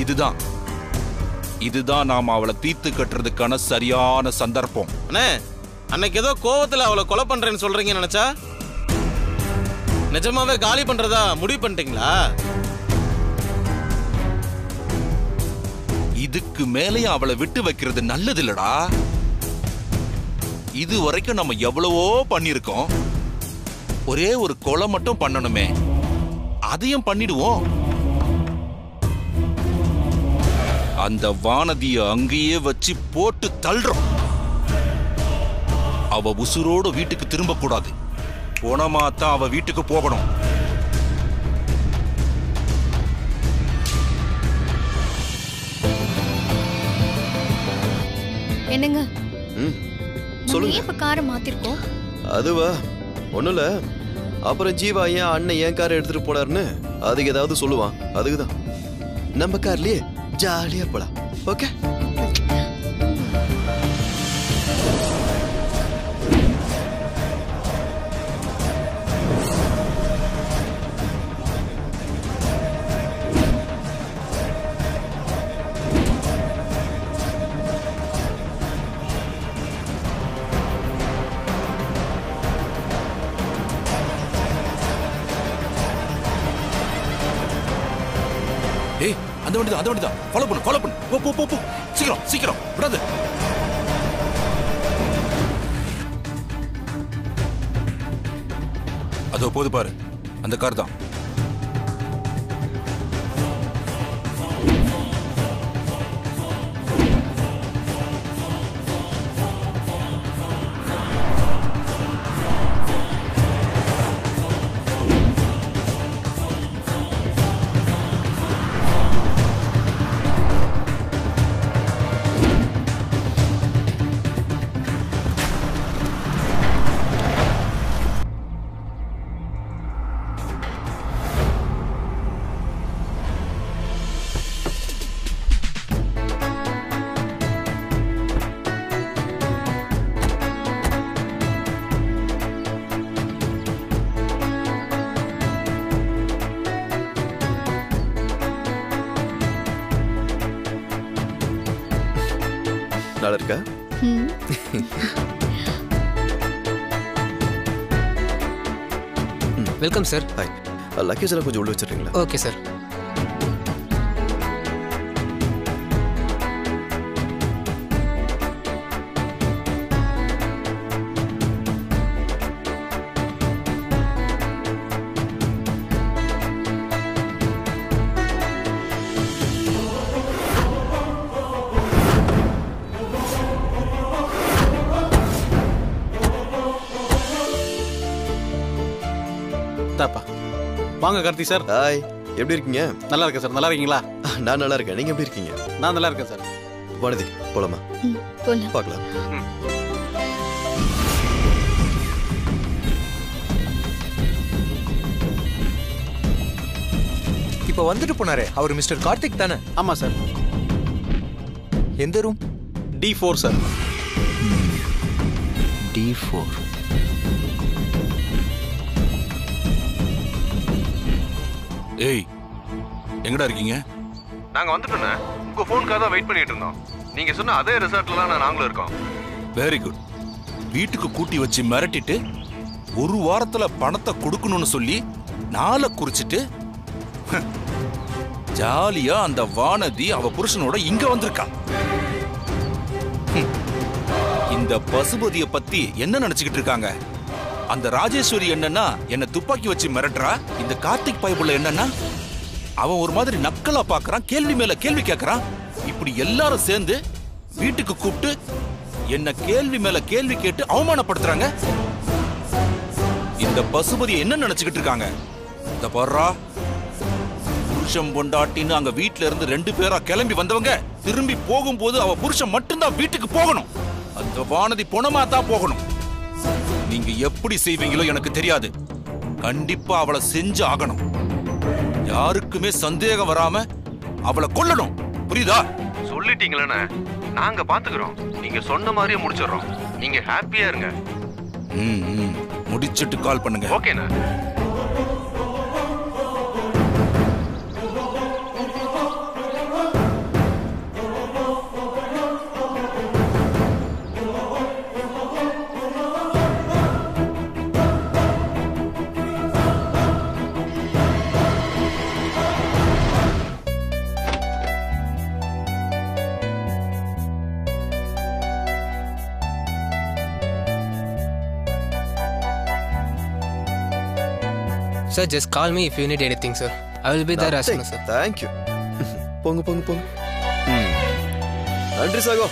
இதுதான் இதுதான் நாம அவளை தீர்த்து கட்டுறதுக்கான சரியான சந்தர்ப்பம் அண்ணே அன்னைக்கு ஏதோ கோவத்துல அவளை கொலை பண்றேன்னு சொல்றீங்க நினைச்சா நிஜமாவே காலி பண்றதா முடிவு பண்ணிட்டீங்களா இதுக்கு மேலேயும் அவளை விட்டு வைக்கிறது நல்லது இல்லடா இது வரைக்கும் நம்ம எவ்வளவோ பண்ணிருக்கோம் ஒரே ஒரு கொலை மட்டும் பண்ணணுமே அதையும் பண்ணிடுவோம் அந்த வானதிய அங்கேயே வச்சு போட்டு தள்ளுறோம் அவ உசுரோட வீட்டுக்கு திரும்ப கூடாது போனமா தான் அவ வீட்டுக்கு போகணும் என்னங்க ம் நம்ம சொல்லுங்க ஏன் இப்ப காரை மாத்திருக்கோம் அதுவா ஒண்ணும் இல்ல அப்புறம் ஜீவா ஏன் அண்ணன் ஏன் காரை எடுத்துட்டு போனாருன்னு அதுக்கு ஏதாவது சொல்லுவான் அதுக்கு தான் நம்ம கார்லயே ஜாலியா போலாம் ஓகே ஏய் அந்த வண்டி தான் அந்த வண்டி தான் ஃபாலோ பண்ணு ஃபாலோ பண்ணு போ போ போ போ சீக்கிரம் சீக்கிரம் விடாது அதோ போது பாரு அந்த கார் தான் நல்லா இருக்கா ம், வெல்கம் சார் ஹாய் லக்கேஜ் எல்லாம் கொஞ்சம் உள்ள வச்சிடுறீங்களா ஓகே சார் தாப்பா வாங்க கார்த்தி சார் ஹாய் எப்படி இருக்கீங்க நல்லா இருக்கேன் சார் நல்லா இருக்கீங்களா நான் நல்லா இருக்கேன் நீங்க எப்படி இருக்கீங்க நான் நல்லா இருக்கேன் சார் வானதி போலாமா ம், போலாம் பார்க்கலாம் இப்போ வந்துட்டு போனாரே அவர் மிஸ்டர் கார்த்திக் தானே ஆமா சார் எந்த room D four sir D four ஏய் எங்கடா இருக்கீங்க நாங்க வந்துட்டோண்ணே உங்க ஃபோனுக்காக தான் வெயிட் பண்ணிட்டு இருந்தோம் நீங்க சொன்ன அதே ரிசார்ட்ல தான் நாங்களும் இருக்கோம் வெரி குட் வீட்டுக்கு கூட்டி வச்சு மிரட்டிட்டு ஒரு வாரத்துல பணத்தை கொடுக்கணும்னு சொல்லி நாளை குறிச்சிட்டு ஹ், ஜாலியா அந்த வானதி அவ புருஷனோட இங்க வந்திருக்கா ஹம். இந்த பசுபதிய பத்தி என்ன நினைச்சுக்கிட்டு இருக்காங்க அந்த ராஜேஸ்வரி என்னன்னா என்ன துப்பாக்கி வச்சு மிரட்டுறா இந்த கார்த்திக் பைபுள்ள என்னன்னா அவன் ஒரு மாதிரி நக்கலா பாக்குறான் கேள்வி மேல கேள்வி கேட்கறான் இப்படி எல்லாரும் சேர்ந்து வீட்டுக்கு கூப்பிட்டு என்ன கேள்வி மேல கேள்வி கேட்டு அவமானப்படுத்துறாங்க இந்த பசுபதி என்ன நினைச்சுக்கிட்டு இருக்காங்க இந்த பாருடா புருஷன் பொண்டாட்டின்னு அங்க வீட்ல இருந்து ரெண்டு பேரா கிளம்பி வந்தவங்க திரும்பி போகும்போது அவ புருஷன் மட்டும்தான் வீட்டுக்கு போகணும் அந்த வானதி பொணமா தான் போகணும் நீங்க எப்படி செய்வீங்களோ எனக்கு தெரியாது கண்டிப்பா அவளை செஞ்சு ஆகணும் யாருக்குமே சந்தேகம் வராம அவளை கொல்லணும் புரியுதா சொல்லிட்டீங்களேண்ணே நாங்க பாத்துக்கிறோம் நீங்க சொன்ன மாதிரியே முடிச்சிடுறோம் நீங்க ஹாப்பியா இருங்க ம், ம். முடிச்சிட்டு கால் பண்ணுங்க ஓகேண்ணே sir just call me if you need any thing sir I will be there as soon as sir thank you போங்க போங்க போங்க ம். நன்றி சகோ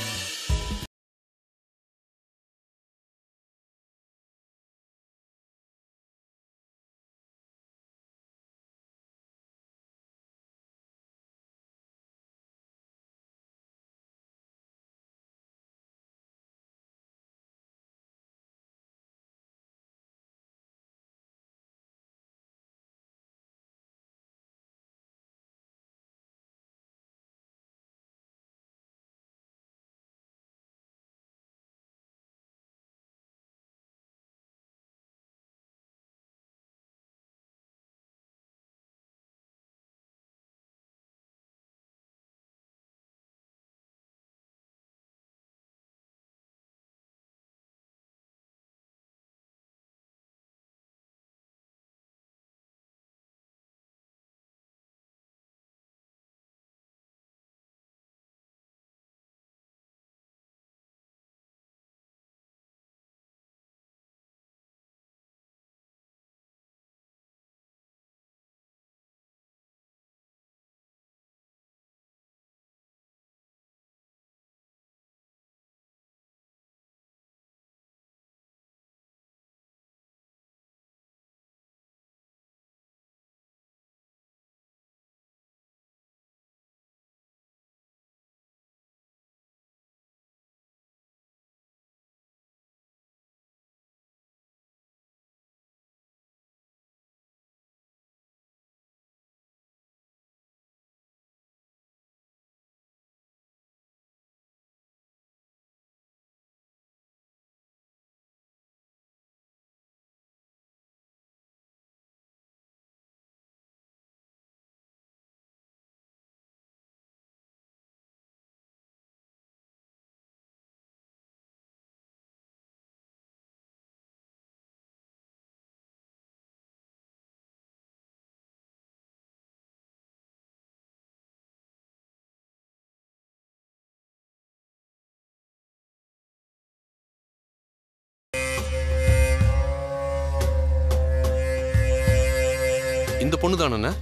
இந்த பொண்ணு தானே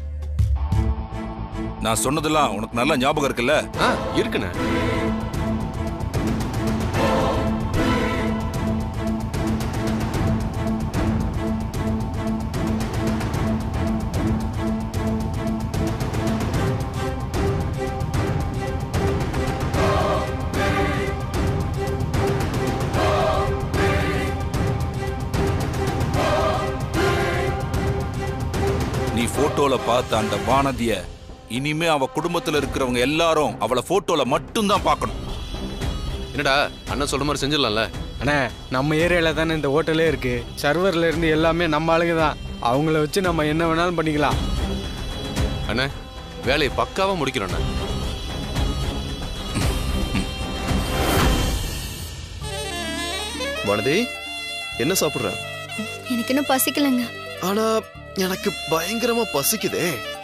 நான் சொன்னதெல்லாம் உனக்கு நல்லா ஞாபகம் இருக்குல்ல ஆ இருக்குண்ணே நீ போட்டோல பார்த்த அந்த வானதிய இனிமே அவ குடும்பத்துல இருக்கிறவங்க எல்லாரும் அவளை போட்டோல மட்டும்தான் பார்க்கணும் என்னடா அண்ணன் சொல்ற மாதிரி செஞ்சிடலாம்ல அண்ணே நம்ம ஏரியாவில் தானே இந்த ஹோட்டலே இருக்கு சர்வர்ல இருந்து எல்லாமே நம்ம ஆளுங்க தான் அவங்கள வச்சு நம்ம என்ன வேணாலும் பண்ணிக்கலாம் அண்ணே வேலையை பக்காவா முடிக்கிறோம் அண்ணே வானதி என்ன சாப்பிடுற எனக்கு இன்னும் பசிக்கலைங்க ஆனா எனக்கு பயங்கரமா பசிக்குதே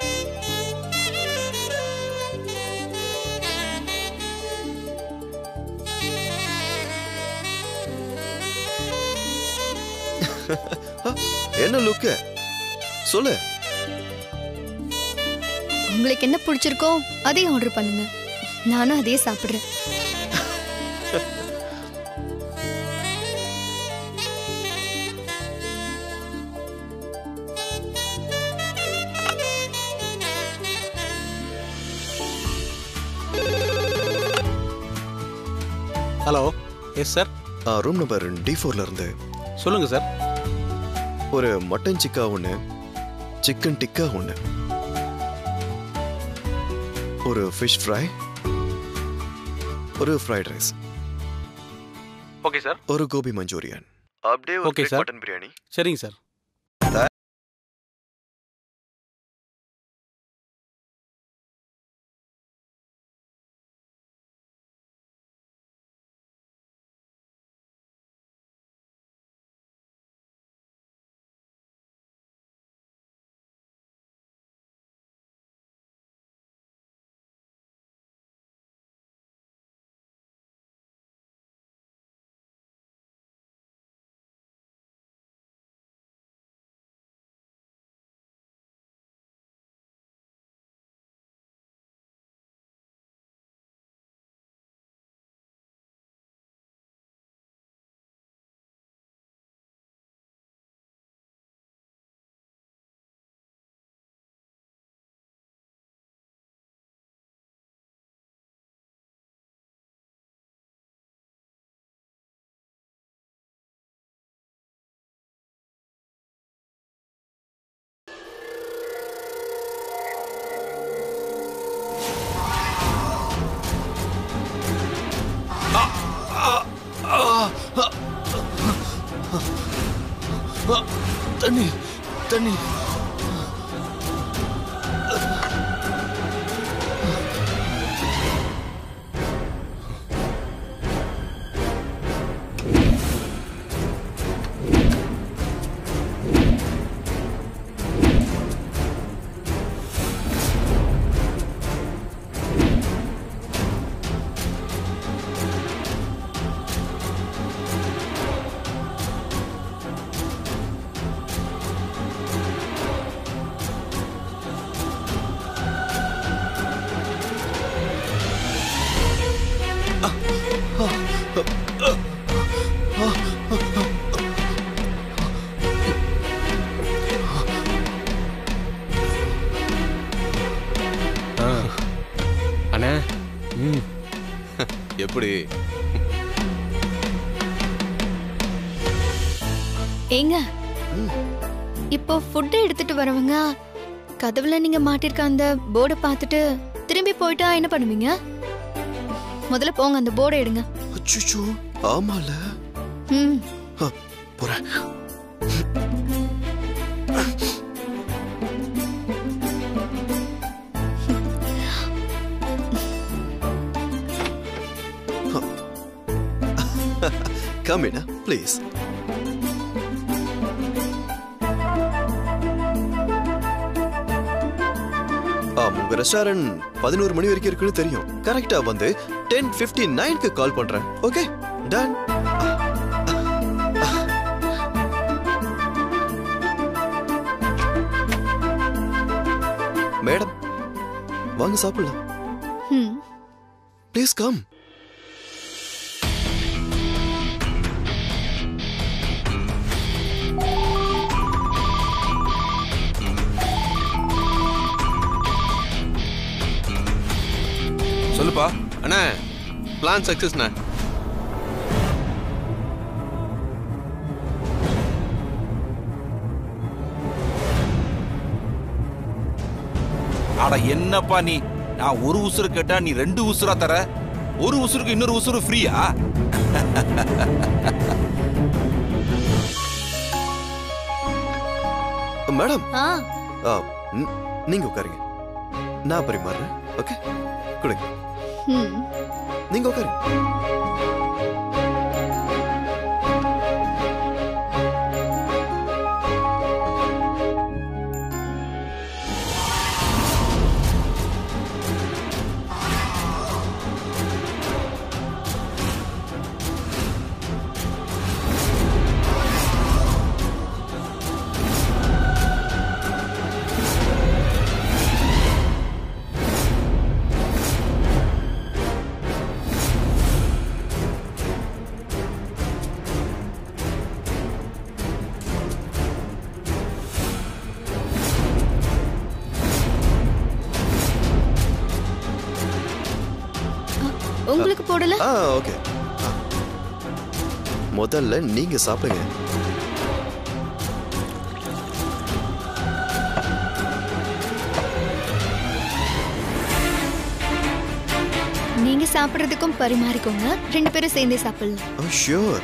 என்ன லுக்கு சொல்லு உங்களுக்கு என்ன பிடிச்சிருக்கோ அதையும் ஆர்டர் பண்ணுங்க நானும் அதையே சாப்பிடுறேன் hello yes sir room number D ஃபோர்ல இருந்து சொல்லுங்க சார் ஒரு மட்டன் சிக்கா ஒன்று சிக்கன் டிக்கா ஒன்று ஒரு ஃபிஷ் ஃப்ரை ஒரு ஃப்ரைட் ரைஸ் ஓகே சார் ஒரு கோபி மஞ்சூரியன் அப்படியே Okay, ஒரு sir. மட்டன் பிரியாணி சரிங்க சார் தண்ணி தண்ணி ஆ அண்ணே ம் எப்படி ஏங்க இப்போ ஃபுட் எடுத்துட்டு வரவங்க கதவுல நீங்க மாட்டிருக்க அந்த போர்டை பார்த்துட்டு திரும்பி போயிட்டா என்ன பண்ணுவீங்க முதல்ல போங்க அந்த போர்டை எடுங்க அச்சுச்சோ ஆமால ம் ஆ, போறேன் Come in, please. ஆம் உங்க ரெஸ்டாரண்ட் பதினோரு மணி வரைக்கும் இருக்குன்னு தெரியும் கரெக்டா வந்து டென் பிப்டி நைன்க்கு கால் பண்றேன் ஓகே டன் மேடம் வாங்க சாப்பிடலாம் ம் ப்ளீஸ் கம் சொல்லுப்பா அண்ணா பிளான் சக்சஸ்ண்ணா அட என்னப்பா நீ நான் ஒரு உசுறு கேட்டா நீ ரெண்டு உசுரா தர ஒரு உசுருக்கு இன்னொரு உசுறு ஃப்ரீயா மேடம் ஆ ஆ, ம், நீங்க உட்காருங்க நான் பரிமாறுறேன் ஓகே கொடுங்க ம் நீங்க உட்காருங்க உங்களுக்கு போடல ஆ ஓகே ஆ. முதல்ல நீங்க சாப்பிடுங்க நீங்க சாப்பிடுறதுக்கும் பரிமாறிக்கோங்க ரெண்டு பேரும் சேர்ந்தே சாப்பிடலாம் ஓ ஷியோர்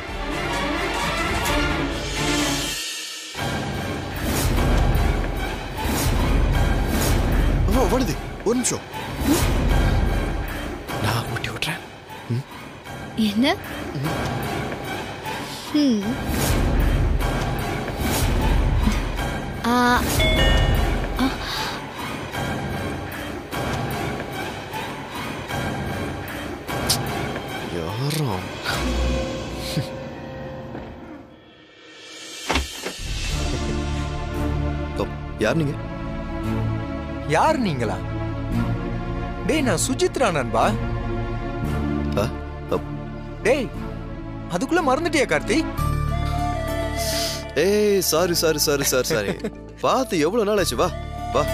ஓ வருது ஒரு நிமிஷம் நான் ஊட்டி விட்றேன் என்ன ம் ஆ ஆ. யாரும் ஓ, யார் நீங்க யார் நீங்களா டேய் நான் சுஜித்ரா நண்பா ஆ, ஓ, டேய் அதுக்குள்ள மறந்துட்டியா கார்த்தி ஏய் sorry sorry sorry sorry sorry பார்த்து எவ்வளவு நாள் ஆச்சு வா வா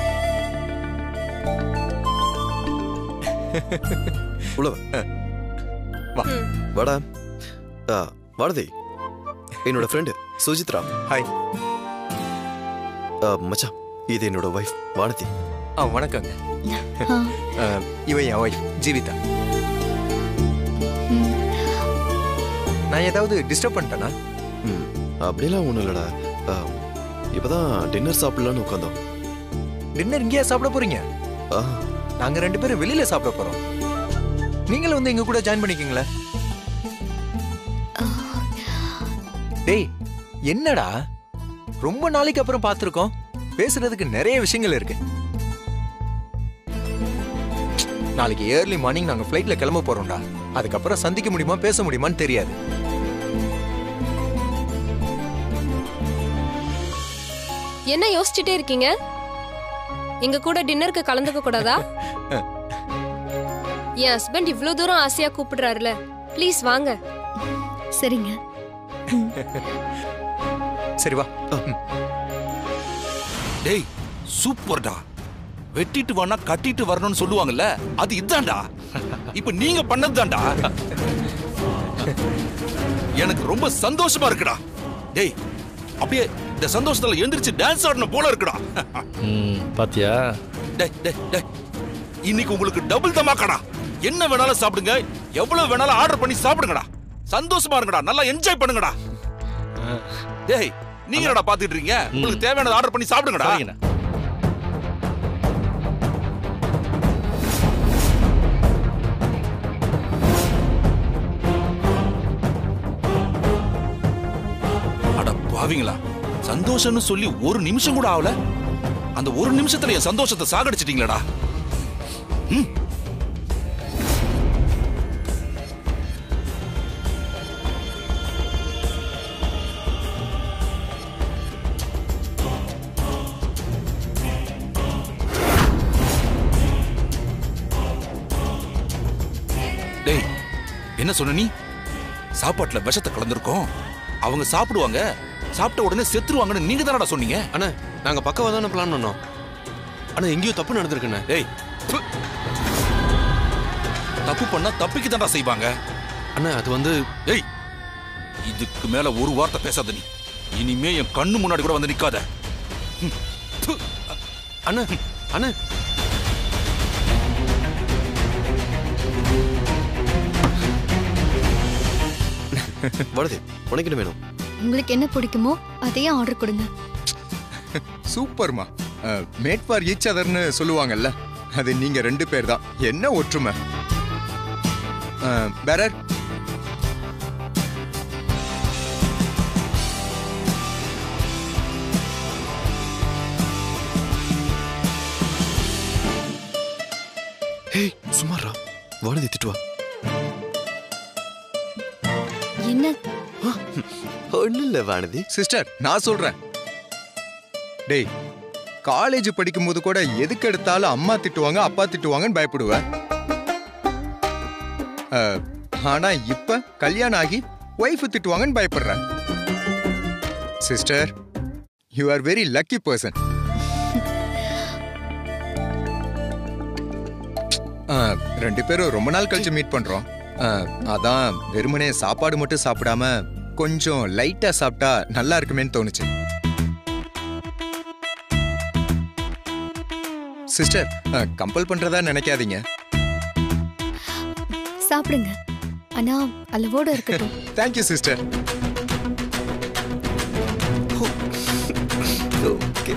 உள்ள வா. வா. வாடா ஆ, வாடதி என்னோட ஃப்ரெண்டு சுஜித்ரா ஹாய் ஆ, மச்சான் இது என்னோட ஒய்ஃப் வானதி ஆ வணக்கங்க ஆ. ஆ, இவ என் ஒய்ஃப் ஜீவிதா ம். நான் ஏதாவது டிஸ்டர்ப் பண்ணிட்டேனா ம் அப்படிலாம் ஒன்றும் இல்லடா ஆ, இப்பதான் டின்னர் சாப்பிடலான்னு உட்காந்தோம் டின்னர் இங்கேயா சாப்பிட போறீங்க ஆ, நாங்க ரெண்டு பேரும் வெளியில சாப்பிட போறோம் நீங்களும் வந்து எங்க கூட ஜாயின் பண்ணிக்கீங்களேன் டேய் என்னடா ரொம்ப நாளைக்கு அப்புறம் பார்த்திருக்கோம் பேசுறதுக்கு நிறைய விஷயங்கள் இருக்கு நாளைக்கு ஏர்லி மார்னிங் நாங்க ஃப்ளைட்ல கிளம்ப போறோம்டா அதுக்கப்புறம் சந்திக்க முடியுமா பேச முடியுமான்னு தெரியாது என்ன யோசிச்சுட்டே இருக்கீங்க எங்க கூட டின்னருக்கு கலந்துக்க கூடாதா என் ஹஸ்பண்ட் இவ்ளோ தூரம் ஆசையா கூப்பிடுறாருல ப்ளீஸ் வாங்க சரிங்க சரி வா ம். டேய் சூப்பர்டா வெட்டிட்டு வானா கட்டிட்டு வரணும்னு சொல்லுவாங்கல்ல அது இதான்டா இப்ப நீங்க பண்ணதுதான்டா எனக்கு ரொம்ப சந்தோஷமா இருக்குடா டேய் அப்படியே இந்த சந்தோஷத்துல எந்திரிச்சு டான்ஸ் ஆடணும் போல இருக்குடா ம் பாத்தியா டேய் டேய் டேய் இன்னைக்கு உங்களுக்கு டபுள் தமாக்கடா என்ன வேணாலும் சாப்பிடுங்க எவ்வளவு வேணாலும் ஆர்டர் பண்ணி சாப்பிடுங்கடா சந்தோஷமா இருங்கடா நல்லா என்ஜாய் பண்ணுங்கடா டேய் நீங்க என்னடா பாத்துட்டு இருக்கீங்க உங்களுக்கு தேவையானதை ஆர்டர் பண்ணி சாப்பிடுங்கடா சரிங்கண்ணா அட பாவிங்களா சந்தோஷம்னு சொல்லி ஒரு நிமிஷம் கூட ஆகல அந்த ஒரு நிமிஷத்துல என் சந்தோஷத்தை சாகடிச்சிட்டீங்களடா ம். டேய் என்ன சொன்ன நீ சாப்பாட்டுல விஷத்தை கலந்துருக்கோம் அவங்க சாப்பிடுவாங்க சாப்பிட்ட உடனே செத்துருவாங்கன்னு நீங்க தானடா சொன்னீங்க அண்ணா நாங்க பக்கவா தானே பிளான் பண்ணோம் ஆனா எங்கேயோ தப்பு நடந்திருக்குண்ணே டேய் ப்பு. தப்பு பண்ணா தப்பிக்கு தான்டா செய்வாங்க அண்ணா அது வந்து டேய் இதுக்கு மேல ஒரு வார்த்தை பேசாத நீ இனிமே என் கண்ணு முன்னாடி கூட வந்து நிக்காத ம். ப்பு. அண்ணா அண்ணா வருது உனக்கு என்ன வேணும் உங்களுக்கு என்ன பிடிக்குமோ அதையே ஆர்டர் கொடுங்க சூப்பர்மா மேட் ஃபார் ஈச் அதர்னு சொல்லுவாங்கல்ல அது நீங்க ரெண்டு பேர் தான் என்ன ஒற்றுமை பெரர் ஹேய் சுமாரா வானதி திட்டுவா என்ன ஒன்றும் இல்லை வானதி சிஸ்டர் நான் சொல்றேன் டேய் காலேஜ் படிக்கும்போது கூட எதுக்கு எடுத்தாலும் அம்மா திட்டுவாங்க அப்பா திட்டுவாங்கன்னு பயப்படுவேன் அஹ், ஆனா இப்ப கல்யாணம் ஆகி ஒய்ஃப் திட்டுவாங்கன்னு பயப்படுறேன் sister you are very lucky person ரெண்டு பேரும் ரொம்ப நாள் கழிச்சு மீட் பண்றோம் அஹ், அதான் வெறுமனே சாப்பாடு மட்டும் சாப்பிடாம கொஞ்சம் லைட்டா சாப்பிட்டா நல்லா இருக்குமேன்னு தோணுச்சு சிஸ்டர் கம்பல் பண்றதா நினைக்காதீங்க சாப்பிடுங்க ஆனா அளவோட இருக்கட்டும் தேங்க்யூ சிஸ்டர் ஓகே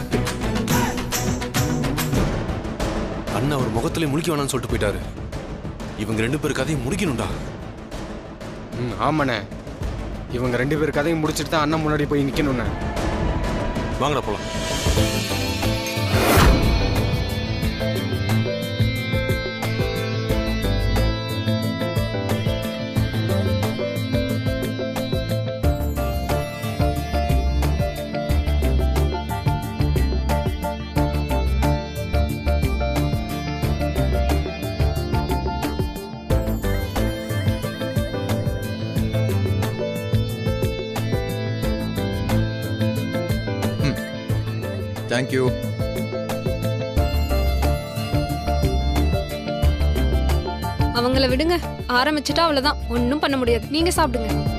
அண்ணா ஒரு முகத்திலே முழிக்க வேணாம்னு சொல்லிட்டு போயிட்டாரு இவங்க ரெண்டு பேர் கதையும் முடிக்கணும்டா ம் ஆமாண்ணே இவங்க ரெண்டு பேர் கதையும் முடிச்சிட்டு தான் அண்ணன் முன்னாடி போய் நிக்கணும்ண்ணே வாங்கடா போலாம் தேங்க்யூ அவங்கள விடுங்க ஆரம்பிச்சுட்டா அவ்வளவுதான் ஒன்றும் பண்ண முடியாது நீங்க சாப்பிடுங்க